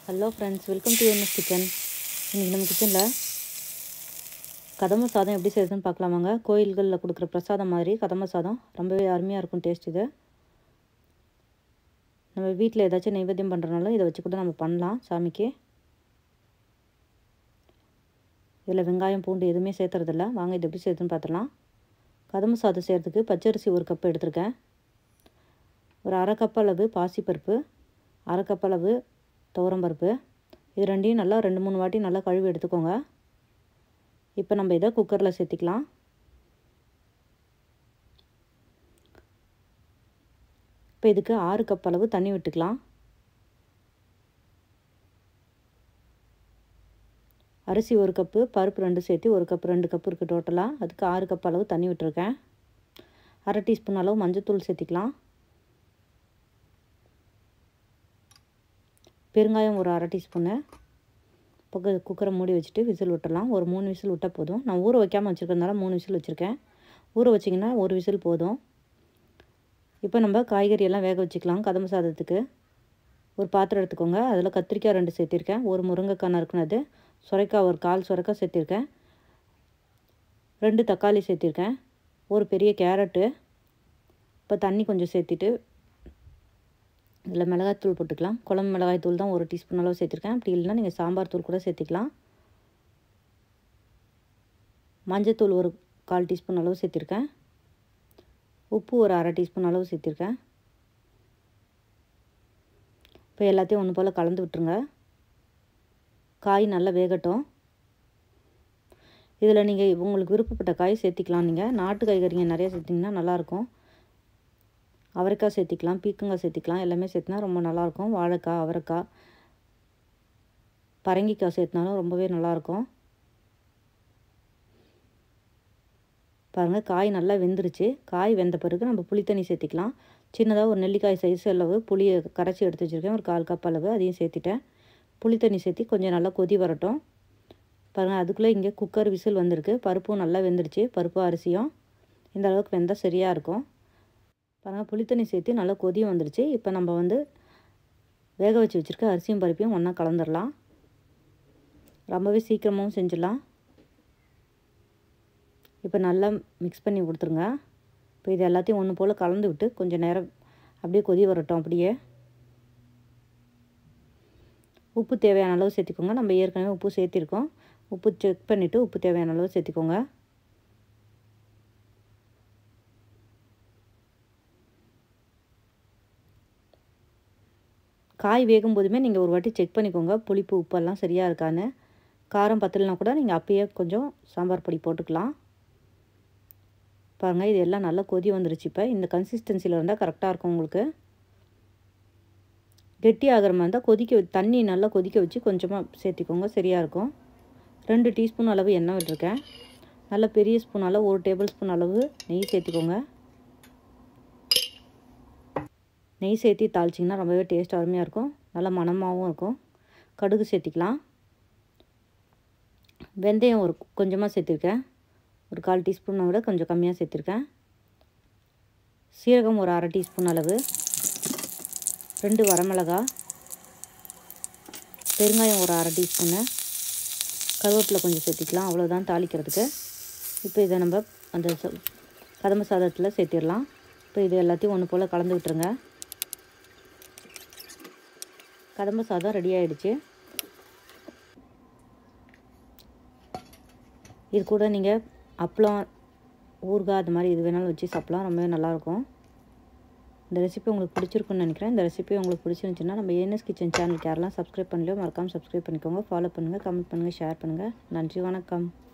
hello friends welcome to NS kitchen இன்றைக்கி நம்ம கிச்சனில் கதம்ப சாதம் எப்படி செய்யுதுன்னு பார்க்கலாமாங்க கோயில்களில் கொடுக்குற பிரசாதம் மாதிரி கதம்ப சாதம் ரொம்பவே அருமையாக இருக்கும் டேஸ்ட் இது நம்ம வீட்டில் ஏதாச்சும் நைவேத்தியம் பண்ணுறனால இதை வச்சு கூட நம்ம பண்ணலாம் சாமிக்கு இதில் வெங்காயம் பூண்டு எதுவுமே சேர்த்துறதில்ல வாங்க இது எப்படி செய்யுதுன்னு பார்த்துடலாம் கதம்ப சாதம் செய்கிறதுக்கு பச்சரிசி ஒரு கப் எடுத்திருக்கேன் ஒரு அரை கப் அளவு பாசிப்பருப்பு அரை கப் அளவு துவரம்பருப்பு இது ரெண்டையும் நல்லா ரெண்டு மூணு வாட்டி நல்லா கழுவி எடுத்துக்கோங்க இப்போ நம்ம இதை குக்கரில் சேர்த்திக்கலாம் இப்போ இதுக்கு ஆறு கப் அளவு தண்ணி விட்டுக்கலாம் அரிசி ஒரு கப்பு பருப்பு ரெண்டு சேர்த்து ஒரு கப்பு ரெண்டு கப்பு இருக்குது டோட்டலாக அதுக்கு ஆறு கப் அளவு தண்ணி விட்டுருக்கேன் அரை டீஸ்பூன் அளவு மஞ்சத்தூள் சேர்த்திக்கலாம் பெருங்காயம் ஒரு அரை டீஸ்பூனு பக்க குக்கரை மூடி வச்சுட்டு விசில் விட்டுடலாம் ஒரு மூணு விசில் விட்டால் போதும் நான் ஊற வைக்காமல் வச்சுருக்கறதுனால மூணு விசில் வச்சுருக்கேன் ஊற வச்சிங்கன்னா ஒரு விசில் போதும் இப்போ நம்ம காய்கறி எல்லாம் வேக வச்சுக்கலாம் கதம்ப சாதத்துக்கு ஒரு பாத்திரம் எடுத்துக்கோங்க அதில் கத்திரிக்காய் ரெண்டு சேர்த்திருக்கேன் ஒரு முருங்கைக்காய் நறுக்குனது சுரைக்காய் ஒரு கால் சுரைக்காய் சேர்த்திருக்கேன் ரெண்டு தக்காளி சேர்த்திருக்கேன் ஒரு பெரிய கேரட்டு இப்போ தண்ணி கொஞ்சம் சேர்த்திட்டு இதில் மிளகாய்த்தூள் போட்டுக்கலாம் குழம்பு மிளகாய் தூள் தான் ஒரு டீஸ்பூன் அளவு சேர்த்துருக்கேன் அப்படி இல்லைனா நீங்கள் சாம்பார் தூள் கூட சேர்த்திக்கலாம் மஞ்சத்தூள் ஒரு கால் டீஸ்பூன் அளவு சேர்த்திருக்கேன் உப்பு ஒரு அரை டீஸ்பூன் அளவு சேர்த்திருக்கேன் இப்போ எல்லாத்தையும் ஒன்று போல் கலந்து விட்டுருங்க காய் நல்லா வேகட்டும் இதில் நீங்கள் உங்களுக்கு விருப்பப்பட்ட காய் சேர்த்திக்கலாம் நீங்கள் நாட்டு காய்கறிங்க நிறைய சேர்த்திங்கன்னா நல்லாயிருக்கும் அவரைக்காய் சேர்த்திக்கலாம் பீக்கங்காய் சேர்த்திக்கலாம் எல்லாமே சேர்த்தினா ரொம்ப நல்லாயிருக்கும் வாழைக்காய் அவரைக்காய் பரங்கிக்காய் சேர்த்தினாலும் ரொம்பவே நல்லாயிருக்கும் பாருங்கள் காய் நல்லா வெந்துருச்சு காய் வெந்த பிறகு நம்ம புளித்தண்ணி சேர்த்திக்கலாம் சின்னதாக ஒரு நெல்லிக்காய் சைஸ் அளவு புளியை கரைச்சி எடுத்து வச்சுருக்கேன் ஒரு கால் கப் அளவு அதையும் சேர்த்திட்டேன் புளித்தண்ணி சேர்த்தி கொஞ்சம் நல்லா கொதி வரட்டும் பாருங்கள் அதுக்குள்ளே இங்கே குக்கர் விசில் வந்திருக்கு பருப்பும் நல்லா வெந்துருச்சு பருப்பு அரிசியும் இந்த அளவுக்கு வெந்தால் சரியாக இருக்கும் பாருங்கள் புளித்தண்ணி சேர்த்து நல்லா கொதியும் வந்துருச்சு இப்போ நம்ம வந்து வேக வச்சு வச்சுருக்க அரிசியும் பருப்பையும் ஒன்றா கலந்துடலாம் ரொம்பவே சீக்கிரமாகவும் செஞ்சிடலாம் இப்போ நல்லா மிக்ஸ் பண்ணி கொடுத்துருங்க இப்போ இது எல்லாத்தையும் ஒன்று போல் கலந்து விட்டு கொஞ்சம் நேரம் அப்படியே கொதி வரட்டும் அப்படியே உப்பு தேவையான அளவு சேர்த்திக்கோங்க நம்ம ஏற்கனவே உப்பு சேர்த்திருக்கோம் உப்பு செக் பண்ணிவிட்டு உப்பு தேவையான அளவு சேர்த்திக்கோங்க காய் வேகும் போதுமே நீங்கள் ஒரு வாட்டி செக் பண்ணிக்கோங்க புளிப்பு உப்பெல்லாம் சரியாக இருக்கான்னு காரம் பத்தலைனா கூட நீங்கள் அப்பயே கொஞ்சம் சாம்பார் பொடி போட்டுக்கலாம் பாருங்கள் இது எல்லாம் நல்லா கொதி வந்துருச்சு இப்போ இந்த கன்சிஸ்டன்சியில் இருந்தால் கரெக்டாக இருக்கும் உங்களுக்கு கெட்டி ஆகிற மாதிரி இருந்தால் கொதிக்க தண்ணி நல்லா கொதிக்க வச்சு கொஞ்சமாக சேர்த்திக்கோங்க சரியாக இருக்கும் ரெண்டு டீஸ்பூன் அளவு எண்ணெய் விட்டுருக்கேன் நல்ல பெரிய ஸ்பூன் அளவு ஒரு டேபிள் ஸ்பூன் அளவு நெய் சேர்த்திக்கோங்க நெய் சேர்த்தி தாளிச்சிங்கன்னா ரொம்பவே டேஸ்ட் அருமையாக இருக்கும் நல்லா மணமாகவும் இருக்கும் கடுகு சேர்த்திக்கலாம் வெந்தயம் ஒரு கொஞ்சமாக சேர்த்திருக்கேன் ஒரு கால் டீஸ்பூனை விட கொஞ்சம் கம்மியாக சேர்த்திருக்கேன் சீரகம் ஒரு அரை டீஸ்பூன் அளவு ரெண்டு வரமிளகா பெருங்காயம் ஒரு அரை டீஸ்பூனு கருவேப்பிலை கொஞ்சம் சேர்த்திக்கலாம் அவ்வளோதான் தாளிக்கிறதுக்கு இப்போ இதை நம்ம அந்த கதம்ப சாதத்தில் சேர்த்திடலாம் இப்போ இது எல்லாத்தையும் ஒன்று போல் கலந்து விட்டுருங்க கதம்ப சாதம் ரெடி ஆகிடுச்சு இது கூட நீங்கள் அப்பளம் ஊறுகாய் அது மாதிரி இது வேணாலும் வச்சு சாப்பிட்லாம் ரொம்பவே நல்லாயிருக்கும் இந்த ரெசிபி உங்களுக்கு பிடிச்சிருக்குன்னு நினைக்கிறேன் இந்த ரெசிபி உங்களுக்கு பிடிச்சிருந்துச்சுன்னா நம்ம ஏஎன்எஸ் கிச்சன் சேனலுக்கு யாரெல்லாம் சப்ஸ்கிரைப் பண்ணலையோ மறக்காமல் சப்ஸ்கிரைப் பண்ணிக்கோங்க ஃபாலோ பண்ணுங்கள் கமெண்ட் பண்ணுங்கள் ஷேர் பண்ணுங்கள் நன்றி வணக்கம்